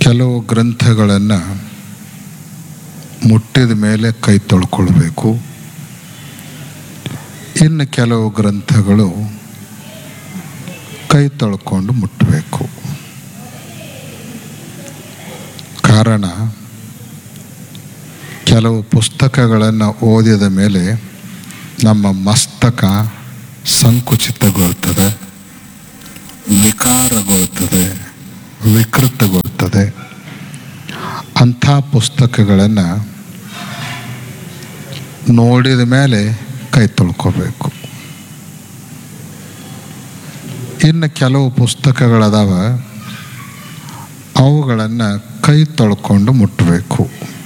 ಕೆಲವು ಗ್ರಂಥಗಳನ್ನು ಮುಟ್ಟಿದ ಮೇಲೆ ಕೈ ತೊಳ್ಕೊಳ್ಬೇಕು ಇನ್ನು ಕೆಲವು ಗ್ರಂಥಗಳು ಕೈ ತೊಳ್ಕೊಂಡು ಮುಟ್ಟಬೇಕು ಕಾರಣ ಕೆಲವು ಪುಸ್ತಕಗಳನ್ನು ಓದಿದ ಮೇಲೆ ನಮ್ಮ ಮಸ್ತಕ ಸಂಕುಚಿತಗೊಳ್ತದೆ ವಿಕಾರಗೊಳ್ತದೆ ವಿಕೃತಗೊಳ್ತದೆ ಅಂಥ ಪುಸ್ತಕಗಳನ್ನು ನೋಡಿದ ಮೇಲೆ ಕೈ ತೊಳ್ಕೋಬೇಕು ಇನ್ನು ಕೆಲವು ಪುಸ್ತಕಗಳದಾವ ಅವುಗಳನ್ನು ಕೈ ತೊಳ್ಕೊಂಡು ಮುಟ್ಟಬೇಕು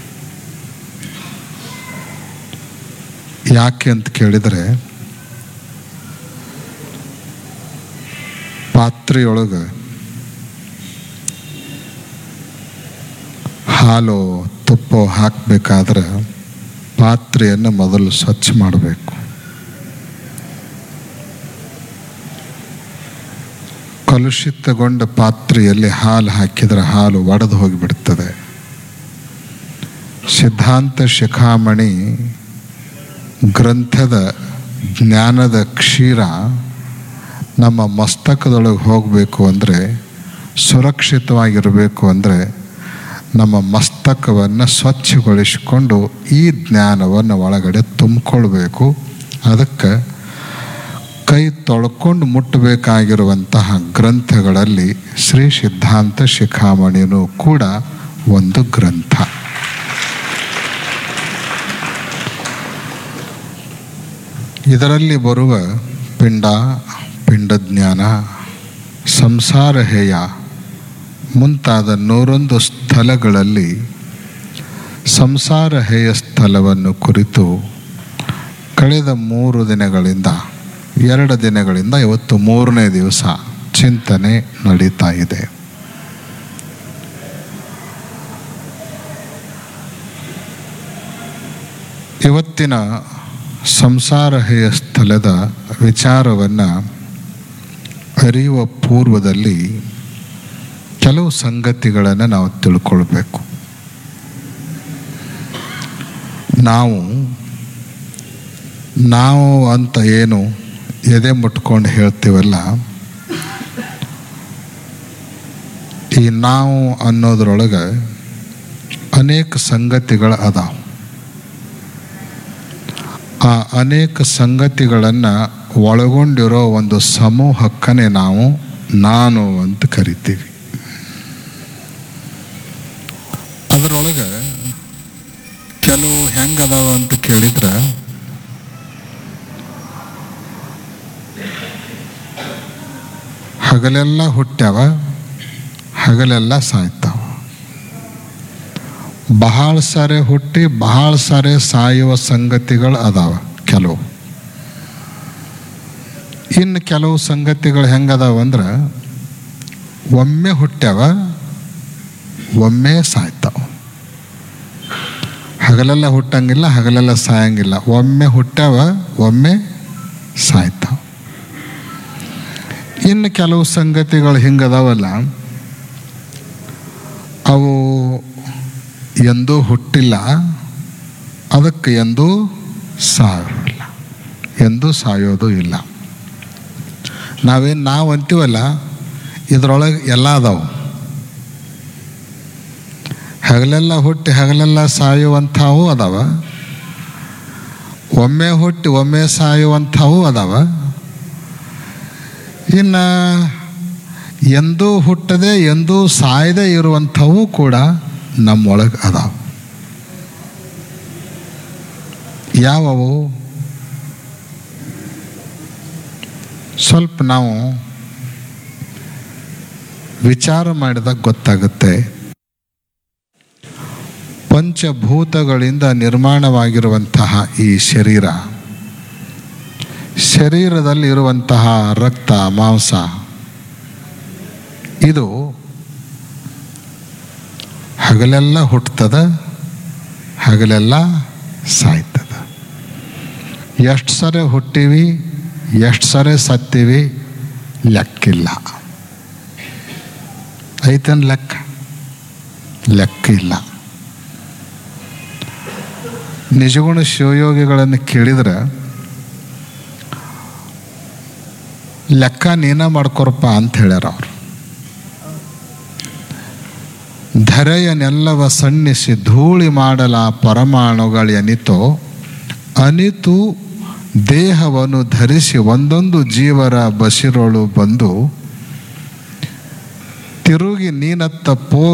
ಯಾಕೆ ಅಂತ ಕೇಳಿದರೆ ಪಾತ್ರೆಯೊಳಗೆ ಹಾಲು ತುಪ್ಪ ಹಾಕಬೇಕಾದ್ರೆ ಪಾತ್ರೆಯನ್ನು ಮೊದಲು ಸ್ವಚ್ಛ ಮಾಡಬೇಕು ಕಲುಷಿತಗೊಂಡ ಪಾತ್ರೆಯಲ್ಲಿ ಹಾಲು ಹಾಕಿದರೆ ಹಾಲು ಒಡೆದು ಹೋಗಿಬಿಡ್ತದೆ ಸಿದ್ಧಾಂತ ಶಿಖಾಮಣಿ ಗ್ರಂಥದ ಜ್ಞಾನದ ಕ್ಷೀರ ನಮ್ಮ ಮಸ್ತಕದೊಳಗೆ ಹೋಗಬೇಕು ಅಂದರೆ ಸುರಕ್ಷಿತವಾಗಿರಬೇಕು ಅಂದರೆ ನಮ್ಮ ಮಸ್ತಕವನ್ನು ಸ್ವಚ್ಛಗೊಳಿಸಿಕೊಂಡು ಈ ಜ್ಞಾನವನ್ನು ಒಳಗಡೆ ತುಂಬಿಕೊಳ್ಬೇಕು ಅದಕ್ಕೆ ಕೈ ತೊಳ್ಕೊಂಡು ಮುಟ್ಟಬೇಕಾಗಿರುವಂತಹ ಗ್ರಂಥಗಳಲ್ಲಿ ಶ್ರೀ ಸಿದ್ಧಾಂತ ಶಿಖಾಮಣಿನೂ ಕೂಡ ಒಂದು ಗ್ರಂಥ ಇದರಲ್ಲಿ ಬರುವ ಪಿಂಡ ಪಿಂಡಜ್ಞಾನ ಸಂಸಾರ ಹೇಯ ಮುಂತಾದ ನೂರೊಂದು ಸ್ಥಳಗಳಲ್ಲಿ ಸಂಸಾರ ಹೇಯ ಸ್ಥಳವನ್ನು ಕುರಿತು ಕಳೆದ ಮೂರು ದಿನಗಳಿಂದ ಎರಡು ದಿನಗಳಿಂದ ಇವತ್ತು ಮೂರನೇ ದಿವಸ ಚಿಂತನೆ ನಡೀತಾ ಇದೆ ಇವತ್ತಿನ ಸಂಸಾರ ಹೇಯ ಸ್ಥಳದ ವಿಚಾರವನ್ನು ಅರಿಯುವ ಪೂರ್ವದಲ್ಲಿ ಕೆಲವು ಸಂಗತಿಗಳನ್ನು ನಾವು ತಿಳ್ಕೊಳ್ಬೇಕು ನಾವು ನಾವು ಅಂತ ಏನು ಎದೆ ಮುಟ್ಕೊಂಡು ಹೇಳ್ತೀವಲ್ಲ ಈ ನಾವು ಅನ್ನೋದ್ರೊಳಗೆ ಅನೇಕ ಸಂಗತಿಗಳು ಅದಾವ ಆ ಅನೇಕ ಸಂಗತಿಗಳನ್ನು ಒಳಗೊಂಡಿರೋ ಒಂದು ಸಮೂಹಕ್ಕನೇ ನಾವು ನಾನು ಅಂತ ಕರಿತೀವಿ ಅದರೊಳಗೆ ಕೆಲವು ಹೆಂಗದಾವ ಅಂತ ಕೇಳಿದ್ರೆ ಹಗಲೆಲ್ಲ ಹುಟ್ಟ್ಯಾವ ಹಗಲೆಲ್ಲ ಸಾಯ್ತಾವ ಬಹಳ ಸಾರೆ ಹುಟ್ಟಿ ಬಹಳ ಸಾರೆ ಸಾಯುವ ಸಂಗತಿಗಳು ಅದಾವ ಕೆಲವು ಇನ್ನು ಕೆಲವು ಸಂಗತಿಗಳು ಹೆಂಗದಾವ ಅಂದ್ರೆ ಒಮ್ಮೆ ಹುಟ್ಟ್ಯಾವ ಒಮ್ಮೆ ಸಾಯ್ತಾವ ಹಗಲೆಲ್ಲ ಹುಟ್ಟಂಗಿಲ್ಲ ಹಗಲೆಲ್ಲ ಸಾಯಂಗಿಲ್ಲ ಒಮ್ಮೆ ಹುಟ್ಟ್ಯಾವ ಒಮ್ಮೆ ಸಾಯ್ತಾವ ಇನ್ನು ಕೆಲವು ಸಂಗತಿಗಳು ಹಿಂಗದಾವಲ್ಲ ಅವು ಎಂದೂ ಹುಟ್ಟಿಲ್ಲ ಅದಕ್ಕೆ ಎಂದೂ ಸಾವಿಲ್ಲ ಎಂದೂ ಸಾಯೋದು ಇಲ್ಲ ನಾವೇನು ನಾವು ಅಂತೀವಲ್ಲ ಇದರೊಳಗೆ ಎಲ್ಲ ಅದಾವು ಹಗಲೆಲ್ಲ ಹುಟ್ಟಿ ಹಗಲೆಲ್ಲ ಸಾಯುವಂಥವು ಅದಾವ ಒಮ್ಮೆ ಹುಟ್ಟಿ ಒಮ್ಮೆ ಸಾಯುವಂಥವು ಅದಾವ ಇನ್ನು ಎಂದೂ ಹುಟ್ಟದೆ ಎಂದೂ ಸಾಯದೆ ಇರುವಂಥವು ಕೂಡ ನಮ್ಮೊಳಗೆ ಅದಾವ ಯಾವುವು ಸ್ವಲ್ಪ ನಾವು ವಿಚಾರ ಮಾಡಿದಾಗ ಗೊತ್ತಾಗುತ್ತೆ ಪಂಚಭೂತಗಳಿಂದ ನಿರ್ಮಾಣವಾಗಿರುವಂತಹ ಈ ಶರೀರ ಶರೀರದಲ್ಲಿ ಇರುವಂತಹ ರಕ್ತ ಮಾಂಸ ಇದು ಹಗಲೆಲ್ಲ ಹುಟ್ಟುತ್ತದೆ ಹಗಲೆಲ್ಲ ಸಾಯ್ತದ ಎಷ್ಟು ಸರಿ ಹುಟ್ಟಿವಿ ಎಷ್ಟು ಸರಿ ಸತ್ತೀವಿ ಲೆಕ್ಕಿಲ್ಲ ಐತನ್ ಲೆಕ್ಕ ಲೆಕ್ಕ ಇಲ್ಲ ನಿಜಗುಣ ಶಿವಯೋಗಿಗಳನ್ನು ಕೇಳಿದ್ರೆ ಲೆಕ್ಕ ನೀನ ಮಾಡ್ಕೊರಪ್ಪ ಅಂತ ಹೇಳ್ಯಾರ ಅವರು ಧರೆಯನೆಲ್ಲವ ಸಣ್ಣಿಸಿ ಧೂಳಿ ಮಾಡಲ ಪರಮಾಣುಗಳೆನಿತೋ ಅನಿತು ದೇಹವನ್ನು ಧರಿಸಿ ಒಂದೊಂದು ಜೀವರ ಬಸಿರೊಳು ಬಂದು ತಿರುಗಿ ನೀನತ್ತ ಪೋ